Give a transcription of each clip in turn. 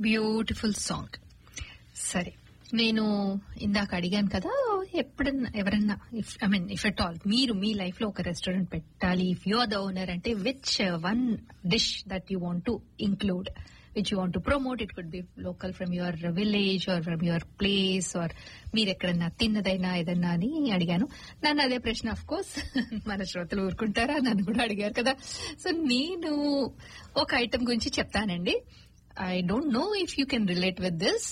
beautiful song సరే నేను ఇందాక అడిగాను కదా ఎప్పుడన్నా ఎవరన్నా if I mean if at all మీరు మీ లైఫ్ లో ఒక రెస్టారెంట్ పెట్టాలి if you are the owner అంటే which one dish that you want to include which you want to promote it could be local from your village or from your place or మీరు ఎక్కడన్నా తిన్నదైనా ఏదన్నా అని అడిగాను నన్ను అదే ప్రశ్న ఆఫ్ కోర్స్ మన శ్రోతలు ఊరుకుంటారా నన్ను కూడా అడిగారు కదా సో నేను ఒక ఐటమ్ గురించి చెప్తానండి I don't know if you can relate with this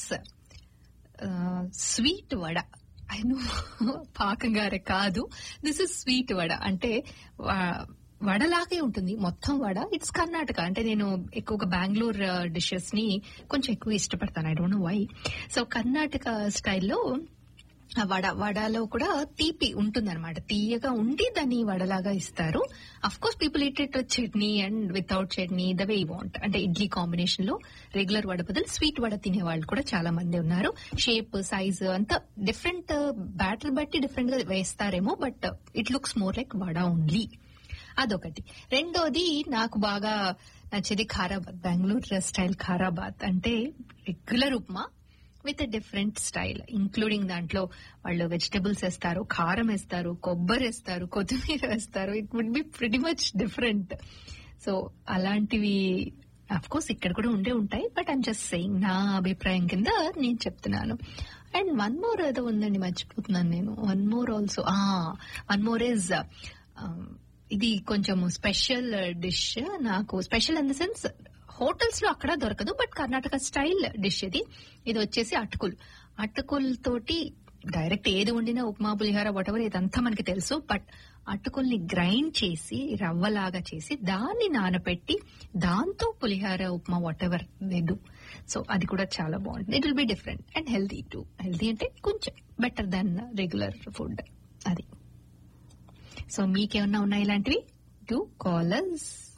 sweet vada I know పాకంగారే కాదు దిస్ ఇస్ స్వీట్ వడ అంటే వా- వడలాగే ఉంటుంది మొత్తం వడ ఇట్స్ కర్ణాటక అంటే నేను ఎక్కువగా బెంగళూరు డిషెస్ ని కొంచెం ఎక్కువ ఇష్టపడతాను I don't know why so Karnataka స్టైల్లో ఆ వడ వడలో కూడా తీపి ఉంటుందన్నమాట తీయగా ఉండి దాన్ని వడలాగా ఇస్తారు of course people eat it chutney and without chutney the way want అంటే ఇడ్లీ కాంబినేషన్ లో రెగ్యులర్ వడ బదులు స్వీట్ వడ తినే వాళ్ళు కూడా చాలా మంది ఉన్నారు షేప్ సైజ్ అంతా డిఫరెంట్ బ్యాటర్ బట్టి డిఫరెంట్ గా వేస్తారేమో but it looks more like vada only అదొకటి రెండోది నాకు బాగా నచ్చేది ఖారాబాద్ బెంగళూరు స్టైల్ ఖారాబాద్ అంటే regular upma with different style including దాంట్లో వాళ్ళు వెజిటబుల్స్ వేస్తారు కారం వేస్తారు కొబ్బరి వేస్తారు కొత్తిమీర వేస్తారు it would be pretty much different so అలాంటివి అఫ్ కోర్స్ ఇక్కడ కూడా ఉండే ఉంటాయి బట్ ఐమ్ జస్ట్ సెయింగ్ నా అభిప్రాయం కింద నేను చెప్తున్నాను అండ్ వన్ మోర్ ఏదో ఉందండి మర్చిపోతున్నాను నేను one more also one more is ఇది కొంచెం స్పెషల్ డిష్ నాకు special in the sense hotels లో అక్కడ దొరకదు బట్ కర్ణాటక స్టైల్ డిష్ ఇది ఇది వచ్చేసి అటుకులు అటుకుల్ తోటి డైరెక్ట్ ఏది వండినా ఉప్మా పులిహార వటవర్ ఇదంతా మనకి తెలుసు బట్ అటుకుల్ని గ్రైండ్ చేసి రవ్వలాగా చేసి దాన్ని నానబెట్టి దాంతో పులిహార ఉప్మా వాటెవర్ లేదు సో అది కూడా చాలా బాగుంటుంది it will be different and healthy to healthy అంటే కొంచెం బెటర్ దాన్ రెగ్యులర్ ఫుడ్ అది సో మీకేమన్నా ఉన్నాయి ఇలాంటివి టు కాలర్స్